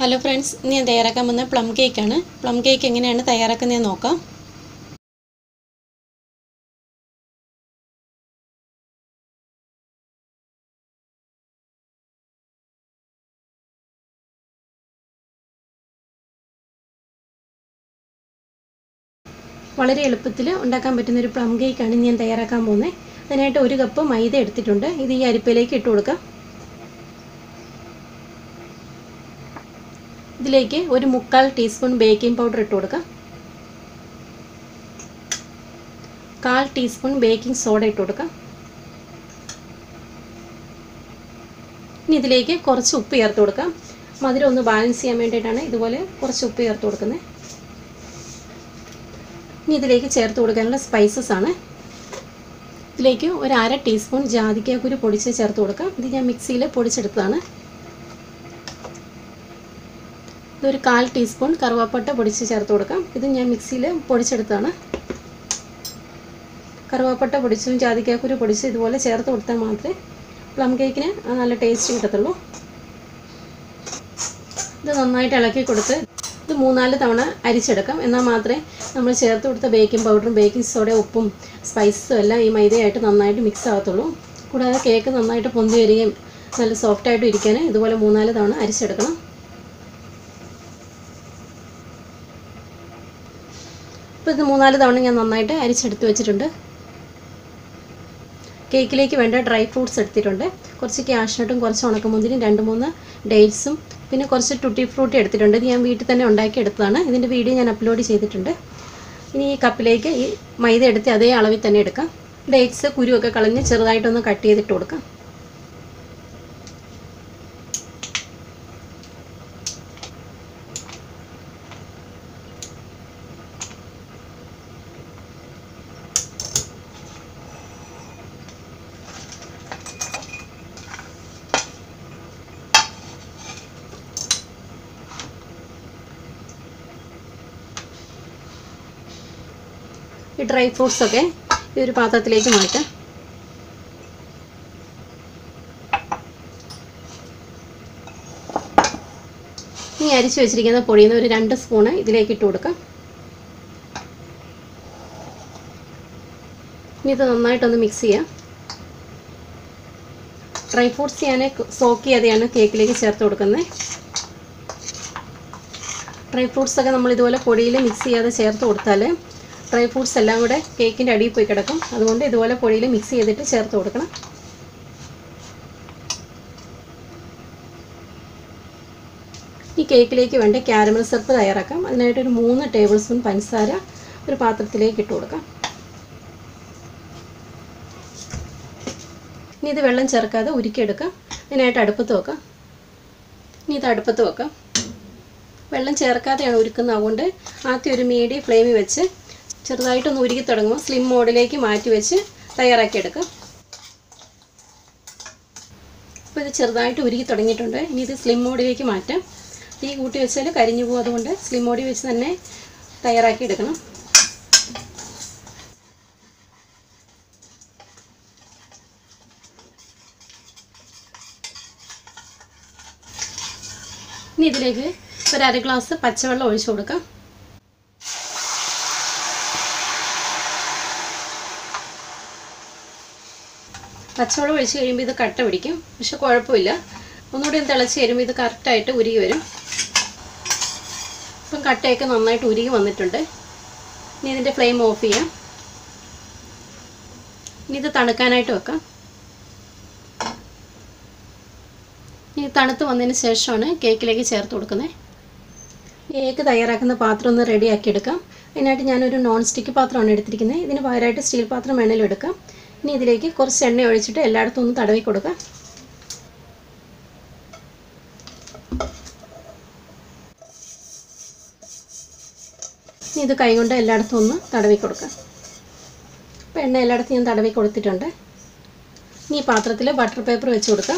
hello friends ഇന്ന് ഞാൻ തയ്യാറാക്കാൻ പോകുന്നത് പ്ലം കേക്കാണ് പ്ലം കേക്ക് എങ്ങനെയാണ് തയ്യാറാക്കുന്നതെന്ന് നോക്കാം വളരെ എളുപ്പത്തിൽ ഉണ്ടാക്കാൻ പറ്റുന്ന ഒരു പ്ലം കേക്കാണ് ഇന്ന് ഞാൻ തയ്യാറാക്കാൻ പോകുന്നത് അതിനായിട്ട് ഒരു കപ്പ് മൈദ എടുത്തിട്ടുണ്ട് ഇത് ഈ അരിപ്പയിലേക്ക് ഇട്ട് കൊടുക്കാം ഇതിലേക്ക് ഒരു മുക്കാൽ ടീസ്പൂൺ ബേക്കിംഗ് പൗഡർ ഇട്ട് കൊടുക്കാം കാൽ ടീസ്പൂൺ ബേക്കിംഗ് സോഡ ഇട്ട് കൊടുക്കാം ഇനി ഇതിലേക്ക് കുറച്ച് ഉപ്പ് ചേർത്ത് കൊടുക്കാം മധുരം ഒന്ന് ബാലൻസ് ചെയ്യാൻ വേണ്ടിയിട്ടാണ് ഇതുപോലെ കുറച്ച് ഉപ്പ് ചേർത്ത് കൊടുക്കുന്നത് ഇനി ഇതിലേക്ക് ചേർത്ത് കൊടുക്കാനുള്ള സ്പൈസസ് ആണ് ഇതിലേക്ക് ഒരു അര ടീസ്പൂൺ ജാതിക്കാക്കുരു പൊടിച്ച് ചേർത്ത് കൊടുക്കാം ഇത് ഞാൻ മിക്സിയിൽ പൊടിച്ചെടുത്തതാണ് ഇതൊരു കാൽ ടീസ്പൂൺ കറുവാപ്പട്ട പൊടിച്ച് ചേർത്ത് കൊടുക്കാം ഇത് ഞാൻ മിക്സിയിൽ പൊടിച്ചെടുത്താണ് കറുവാപ്പട്ട പൊടിച്ചും ജാതിക്കാക്കുരു പൊടിച്ചും ഇതുപോലെ ചേർത്ത് കൊടുത്താൽ മാത്രമേ പ്ലം കേക്കിന് നല്ല ടേസ്റ്റ് കിട്ടത്തുള്ളൂ ഇത് നന്നായിട്ട് ഇളക്കി കൊടുത്ത് ഇത് മൂന്നാല് തവണ അരിച്ചെടുക്കാം എന്നാൽ മാത്രമേ നമ്മൾ ചേർത്ത് കൊടുത്ത ബേക്കിംഗ് പൗഡറും ബേക്കിംഗ് സോഡ ഉപ്പും സ്പൈസസും എല്ലാം ഈ മൈദയായിട്ട് നന്നായിട്ട് മിക്സ് ആകത്തുള്ളൂ കൂടാതെ കേക്ക് നന്നായിട്ട് പൊന്തി വരികയും നല്ല സോഫ്റ്റായിട്ട് ഇരിക്കാൻ ഇതുപോലെ മൂന്നാല് തവണ അരിച്ചെടുക്കണം ഇപ്പോൾ ഇത് മൂന്നാല് തവണ ഞാൻ നന്നായിട്ട് അരിച്ചെടുത്ത് വെച്ചിട്ടുണ്ട് കേക്കിലേക്ക് വേണ്ട ഡ്രൈ ഫ്രൂട്ട്സ് എടുത്തിട്ടുണ്ട് കുറച്ച് ക്യാഷ്നട്ടും കുറച്ച് ഉണക്കമുന്തിരിയും രണ്ട് മൂന്ന് ഡേറ്റ്സും പിന്നെ കുറച്ച് ടുട്ടി ഫ്രൂട്ടി എടുത്തിട്ടുണ്ട് ഇത് ഞാൻ വീട്ടിൽ തന്നെ ഉണ്ടാക്കി എടുത്തതാണ് ഇതിൻ്റെ വീഡിയോ ഞാൻ അപ്ലോഡ് ചെയ്തിട്ടുണ്ട് ഇനി ഈ കപ്പിലേക്ക് ഈ മൈദ എടുത്ത് അതേ അളവിൽ തന്നെ എടുക്കാം ഡേറ്റ്സ് കുരുവൊക്കെ കളഞ്ഞ് ചെറുതായിട്ടൊന്ന് കട്ട് ചെയ്തിട്ട് കൊടുക്കാം ഈ ഡ്രൈ ഫ്രൂട്ട്സൊക്കെ ഈ ഒരു പാത്രത്തിലേക്ക് മാറ്റാം ഇനി അരിച്ചു വെച്ചിരിക്കുന്ന പൊടിയിൽ നിന്ന് ഒരു രണ്ട് സ്പൂണ് ഇതിലേക്ക് ഇട്ട് കൊടുക്കാം ഇനി ഇത് നന്നായിട്ടൊന്ന് മിക്സ് ചെയ്യാം ഡ്രൈ ഫ്രൂട്ട്സ് ഞാൻ സോക്ക് ചെയ്യാതെയാണ് കേക്കിലേക്ക് ചേർത്ത് കൊടുക്കുന്നത് ഡ്രൈ ഫ്രൂട്ട്സ് ഒക്കെ നമ്മൾ ഇതുപോലെ പൊടിയിൽ മിക്സ് ചെയ്യാതെ ചേർത്ത് കൊടുത്താൽ ഡ്രൈ ഫ്രൂട്ട്സ് എല്ലാം കൂടെ കേക്കിൻ്റെ അടിയിൽ പോയി കിടക്കും അതുകൊണ്ട് ഇതുപോലെ പൊടിയിൽ മിക്സ് ചെയ്തിട്ട് ചേർത്ത് കൊടുക്കണം ഈ കേക്കിലേക്ക് വേണ്ട ക്യാരമൽ സിറപ്പ് തയ്യാറാക്കാം അതിനായിട്ട് ഒരു മൂന്ന് ടേബിൾ സ്പൂൺ പഞ്ചസാര ഒരു പാത്രത്തിലേക്ക് ഇട്ട് കൊടുക്കാം ഇനി ഇത് വെള്ളം ചേർക്കാതെ ഉരുക്കിയെടുക്കാം അതിനായിട്ട് അടുപ്പത്ത് വെക്കാം ഇനി ഇത് അടുപ്പത്ത് വെക്കാം വെള്ളം ചേർക്കാതെയാണ് ഉരുക്കുന്നത് അതുകൊണ്ട് ആദ്യം ഒരു മീഡിയം ഫ്ലെയിമിൽ വെച്ച് ചെറുതായിട്ടൊന്ന് ഉരുകി തുടങ്ങുമ്പോൾ സ്ലിം മോഡിലേക്ക് മാറ്റി വെച്ച് തയ്യാറാക്കിയെടുക്കാം അപ്പോൾ ഇത് ചെറുതായിട്ട് ഉരുകി തുടങ്ങിയിട്ടുണ്ട് ഇനി ഇത് സ്ലിം മോഡിലേക്ക് മാറ്റാം തീ കൂട്ടി വെച്ചാൽ കരിഞ്ഞു പോകും അതുകൊണ്ട് സ്ലിം മോഡിൽ വെച്ച് തന്നെ തയ്യാറാക്കിയെടുക്കണം ഇനി ഇതിലേക്ക് ഒരു അര ഗ്ലാസ് പച്ചവെള്ളം ഒഴിച്ചു കൊടുക്കാം പച്ചവെള്ളം ഒഴിച്ച് കഴിയുമ്പോൾ ഇത് കട്ട പിടിക്കും പക്ഷെ കുഴപ്പമില്ല ഒന്നുകൂടി ഒന്ന് തിളച്ച് കഴിയുമ്പോൾ ഇത് കറക്റ്റായിട്ട് ഉരുകി വരും ഇപ്പം കട്ടയൊക്കെ നന്നായിട്ട് ഉരുകി വന്നിട്ടുണ്ട് ഇനി ഇതിൻ്റെ ഫ്ലെയിം ഓഫ് ചെയ്യാം ഇനി ഇത് തണുക്കാനായിട്ട് വെക്കാം ഇനി തണുത്ത് വന്നതിന് ശേഷമാണ് കേക്കിലേക്ക് ചേർത്ത് കൊടുക്കുന്നത് കേക്ക് തയ്യാറാക്കുന്ന പാത്രം ഒന്ന് റെഡിയാക്കി എടുക്കാം അതിനായിട്ട് ഞാനൊരു നോൺ സ്റ്റിക്ക് പാത്രമാണ് എടുത്തിരിക്കുന്നത് ഇതിന് പകരമായിട്ട് സ്റ്റീൽ പാത്രം വേണേലും എടുക്കാം ഇനി ഇതിലേക്ക് കുറച്ച് എണ്ണ ഒഴിച്ചിട്ട് എല്ലായിടത്തും ഒന്ന് തടവി കൊടുക്കാം ഇനി ഇത് കൈകൊണ്ട് എല്ലായിടത്തും ഒന്ന് തടവി കൊടുക്കാം അപ്പോൾ എണ്ണ എല്ലായിടത്തും ഞാൻ തടവി കൊടുത്തിട്ടുണ്ട് ഇനി ഈ പാത്രത്തിൽ ബട്ടർ പേപ്പർ വെച്ച് കൊടുക്കാം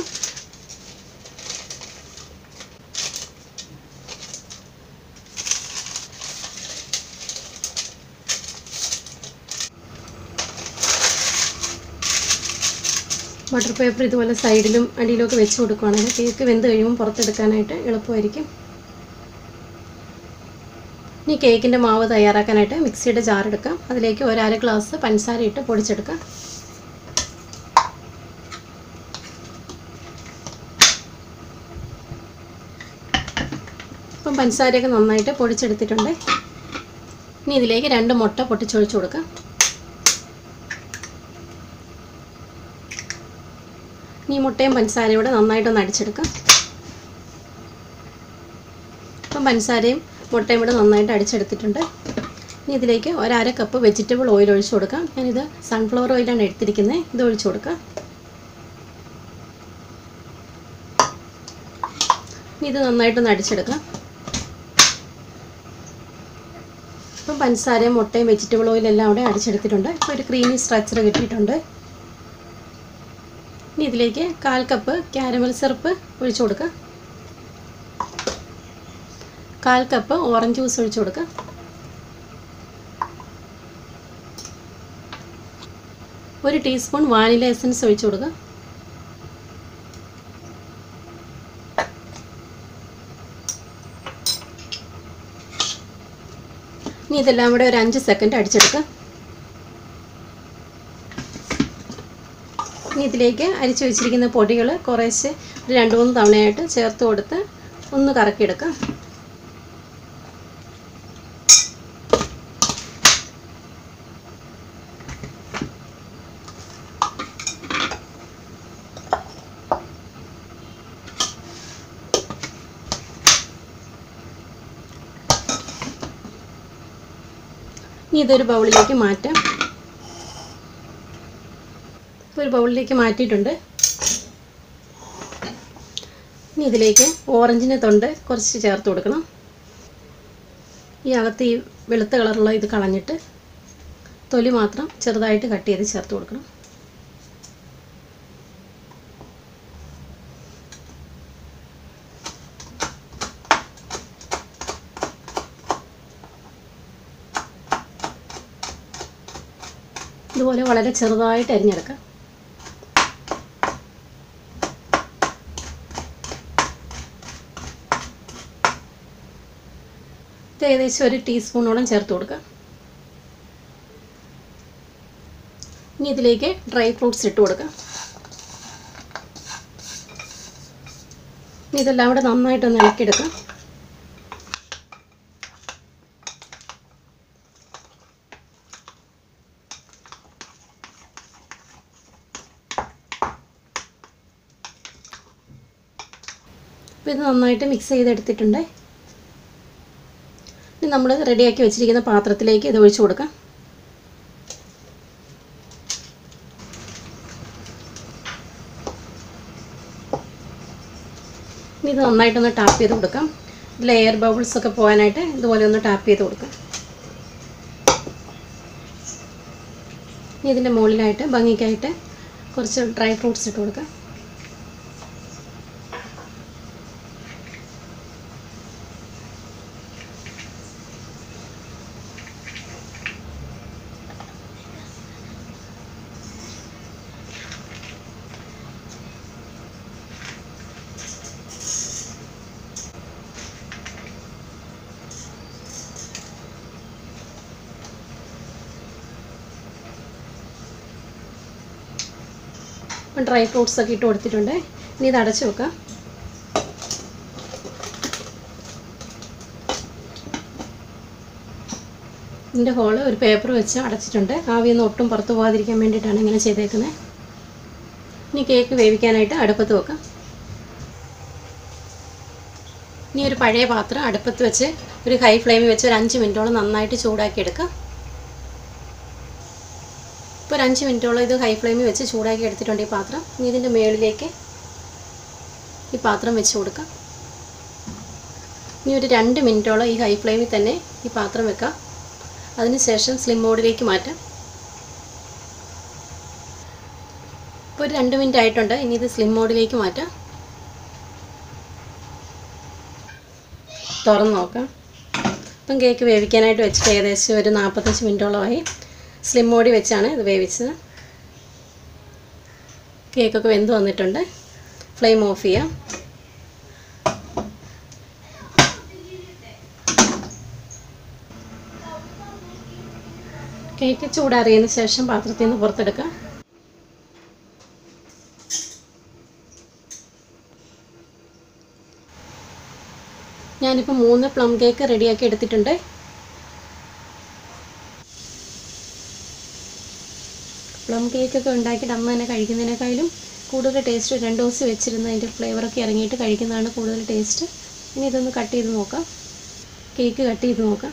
ബട്ടർ പേപ്പർ ഇതുപോലെ സൈഡിലും അടിയിലൊക്കെ വെച്ച് കൊടുക്കുകയാണെങ്കിൽ കേക്ക് വെന്ത് കഴിയുമ്പോൾ പുറത്തെടുക്കാനായിട്ട് എളുപ്പമായിരിക്കും ഇനി കേക്കിൻ്റെ മാവ് തയ്യാറാക്കാനായിട്ട് മിക്സിയുടെ ജാർ എടുക്കാം അതിലേക്ക് ഒരു അര ഗ്ലാസ് പഞ്ചസാര ഇട്ട് പൊടിച്ചെടുക്കാം ഇപ്പം പഞ്ചസാരയൊക്കെ നന്നായിട്ട് പൊടിച്ചെടുത്തിട്ടുണ്ട് ഇനി ഇതിലേക്ക് രണ്ട് മുട്ട പൊട്ടിച്ചൊഴിച്ച് കൊടുക്കാം ഇനി മുട്ടയും പഞ്ചസാരയും കൂടെ നന്നായിട്ടൊന്ന് അടിച്ചെടുക്കാം ഇപ്പം പഞ്ചസാരയും മുട്ടയും കൂടെ നന്നായിട്ട് അടിച്ചെടുത്തിട്ടുണ്ട് ഇനി ഇതിലേക്ക് ഒരര കപ്പ് വെജിറ്റബിൾ ഓയിൽ ഒഴിച്ചു കൊടുക്കാം ഞാനിത് സൺഫ്ലവർ ഓയിലാണ് എടുത്തിരിക്കുന്നത് ഇത് ഒഴിച്ചു കൊടുക്കാം ഇനി ഇത് നന്നായിട്ടൊന്ന് അടിച്ചെടുക്കാം ഇപ്പം പഞ്ചസാരയും മുട്ടയും വെജിറ്റബിൾ ഓയിലും എല്ലാം കൂടെ അടിച്ചെടുത്തിട്ടുണ്ട് ഇപ്പോൾ ഒരു ക്രീമി സ്ട്രക്ചർ കിട്ടിയിട്ടുണ്ട് ഇനി ഇതിലേക്ക് കാൽ കപ്പ് കാരമൽ സിറപ്പ് ഒഴിച്ചു കൊടുക്കുക കാൽ കപ്പ് ഓറഞ്ച് ജ്യൂസ് ഒഴിച്ചു കൊടുക്കുക ഒരു ടീസ്പൂൺ വാനില എസൻസ് ഒഴിച്ചു കൊടുക്കുക ഇനി ഇതെല്ലാം കൂടെ ഒരു അഞ്ച് സെക്കൻഡ് അടിച്ചെടുക്കുക ഇനി ഇതിലേക്ക് അരിച്ചു വെച്ചിരിക്കുന്ന പൊടികൾ കുറേശ്ശെ ഒരു രണ്ട് മൂന്ന് തവണയായിട്ട് ചേർത്ത് കൊടുത്ത് ഒന്ന് കറക്കിയെടുക്കാം ഇനി ഇതൊരു ബൗളിലേക്ക് മാറ്റാം ഒരു ബൗളിലേക്ക് മാറ്റിയിട്ടുണ്ട് ഇനി ഇതിലേക്ക് ഓറഞ്ചിൻ്റെ തൊണ്ട് കുറച്ച് ചേർത്ത് കൊടുക്കണം ഈ അകത്ത് ഈ വെളുത്ത കളറുള്ള ഇത് കളഞ്ഞിട്ട് തൊലി മാത്രം ചെറുതായിട്ട് കട്ട് ചെയ്ത് ചേർത്ത് കൊടുക്കണം ഇതുപോലെ വളരെ ചെറുതായിട്ട് അരിഞ്ഞെടുക്കാം ഇത് ഏകദേശം ഒരു ടീസ്പൂണോളം ചേർത്ത് കൊടുക്കാം ഇനി ഇതിലേക്ക് ഡ്രൈ ഫ്രൂട്ട്സ് ഇട്ട് കൊടുക്കാം ഇനി ഇതെല്ലാം കൂടെ നന്നായിട്ടൊന്ന് ഇളക്കിയെടുക്കാം അപ്പോൾ ഇത് നന്നായിട്ട് മിക്സ് ചെയ്തെടുത്തിട്ടുണ്ട് ഇനി നമ്മൾ റെഡിയാക്കി വെച്ചിരിക്കുന്ന പാത്രത്തിലേക്ക് ഇത് ഒഴിച്ചു കൊടുക്കാം ഇനി ഇത് നന്നായിട്ടൊന്ന് ടാപ്പ് ചെയ്ത് കൊടുക്കാം ഇതിൽ എയർ ബബിൾസ് ഒക്കെ പോകാനായിട്ട് ഇതുപോലെ ഒന്ന് ടാപ്പ് ചെയ്ത് കൊടുക്കാം ഇനി ഇതിൻ്റെ മുകളിലായിട്ട് ഭംഗിക്കായിട്ട് കുറച്ച് ഡ്രൈ ഫ്രൂട്ട്സ് ഇട്ട് കൊടുക്കാം ഡ്രൈ ഫ്രൂട്ട്സ് ഒക്കെ ഇട്ട് കൊടുത്തിട്ടുണ്ട് ഇനി ഇത് അടച്ചു വെക്കാം ഇതിൻ്റെ ഹോള് ഒരു പേപ്പർ വെച്ച് അടച്ചിട്ടുണ്ട് ആവിയൊന്നും ഒട്ടും പുറത്ത് പോകാതിരിക്കാൻ വേണ്ടിയിട്ടാണ് ഇങ്ങനെ ചെയ്തേക്കുന്നത് ഇനി കേക്ക് വേവിക്കാനായിട്ട് അടുപ്പത്ത് വെക്കാം ഇനി ഒരു പഴയ പാത്രം അടുപ്പത്ത് വെച്ച് ഒരു ഹൈ ഫ്ലെയിമിൽ വെച്ച് ഒരു അഞ്ച് മിനിറ്റോളം നന്നായിട്ട് ചൂടാക്കി എടുക്കാം ഇപ്പോൾ ഒരു അഞ്ച് മിനിറ്റോളം ഇത് ഹൈ ഫ്ലെയിമിൽ വെച്ച് ചൂടാക്കി എടുത്തിട്ടുണ്ട് ഈ പാത്രം ഇനി ഇതിൻ്റെ മുകളിലേക്ക് ഈ പാത്രം വെച്ച് കൊടുക്കാം ഇനി ഒരു രണ്ട് മിനിറ്റോളം ഈ ഹൈ ഫ്ലെയിമിൽ തന്നെ ഈ പാത്രം വെക്കാം അതിനുശേഷം സ്ലിം മോഡിലേക്ക് മാറ്റാം ഇപ്പോൾ ഒരു രണ്ട് മിനിറ്റ് ആയിട്ടുണ്ട് ഇനി ഇത് സ്ലിം മോഡിലേക്ക് മാറ്റാം തുറന്ന് നോക്കാം ഇപ്പം കേക്ക് വേവിക്കാനായിട്ട് വെച്ചിട്ട് ഏകദേശം ഒരു നാൽപ്പത്തഞ്ച് മിനിറ്റോളമായി സ്ലിം മോഡി വെച്ചാണ് ഇത് വേവിച്ചത് കേക്കൊക്കെ വെന്ത് വന്നിട്ടുണ്ട് ഫ്ലെയിം ഓഫ് ചെയ്യാം കേക്ക് ചൂടാറിയതിന് ശേഷം പാത്രത്തിൽ നിന്ന് പുറത്തെടുക്കാം ഞാനിപ്പോൾ മൂന്ന് പ്ലം കേക്ക് റെഡിയാക്കി എടുത്തിട്ടുണ്ട് പ്ലം കേക്കൊക്കെ ഉണ്ടാക്കിയിട്ട് അമ്മ തന്നെ കഴിക്കുന്നതിനേക്കാളും കൂടുതൽ ടേസ്റ്റ് രണ്ട് ദിവസം വെച്ചിരുന്ന് അതിൻ്റെ ഫ്ലേവറൊക്കെ ഇറങ്ങിയിട്ട് കഴിക്കുന്നതാണ് കൂടുതൽ ടേസ്റ്റ് ഇനി ഇതൊന്ന് കട്ട് ചെയ്ത് നോക്കാം കേക്ക് കട്ട് ചെയ്ത് നോക്കാം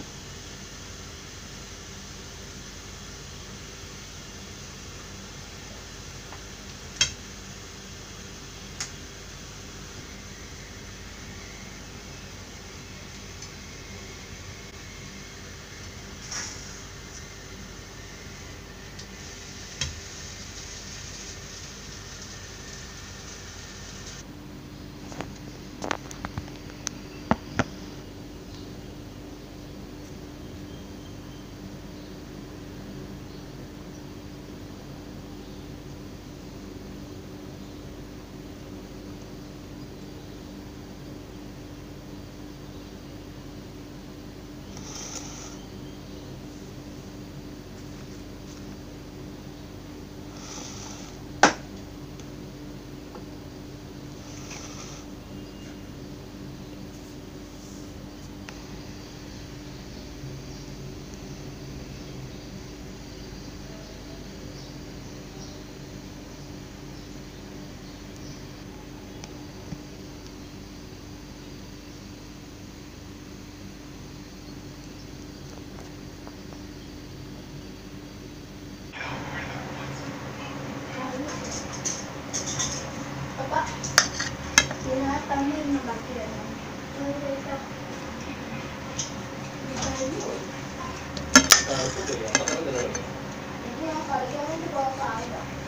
കളിക്കാൻ വേണ്ടി പോകാം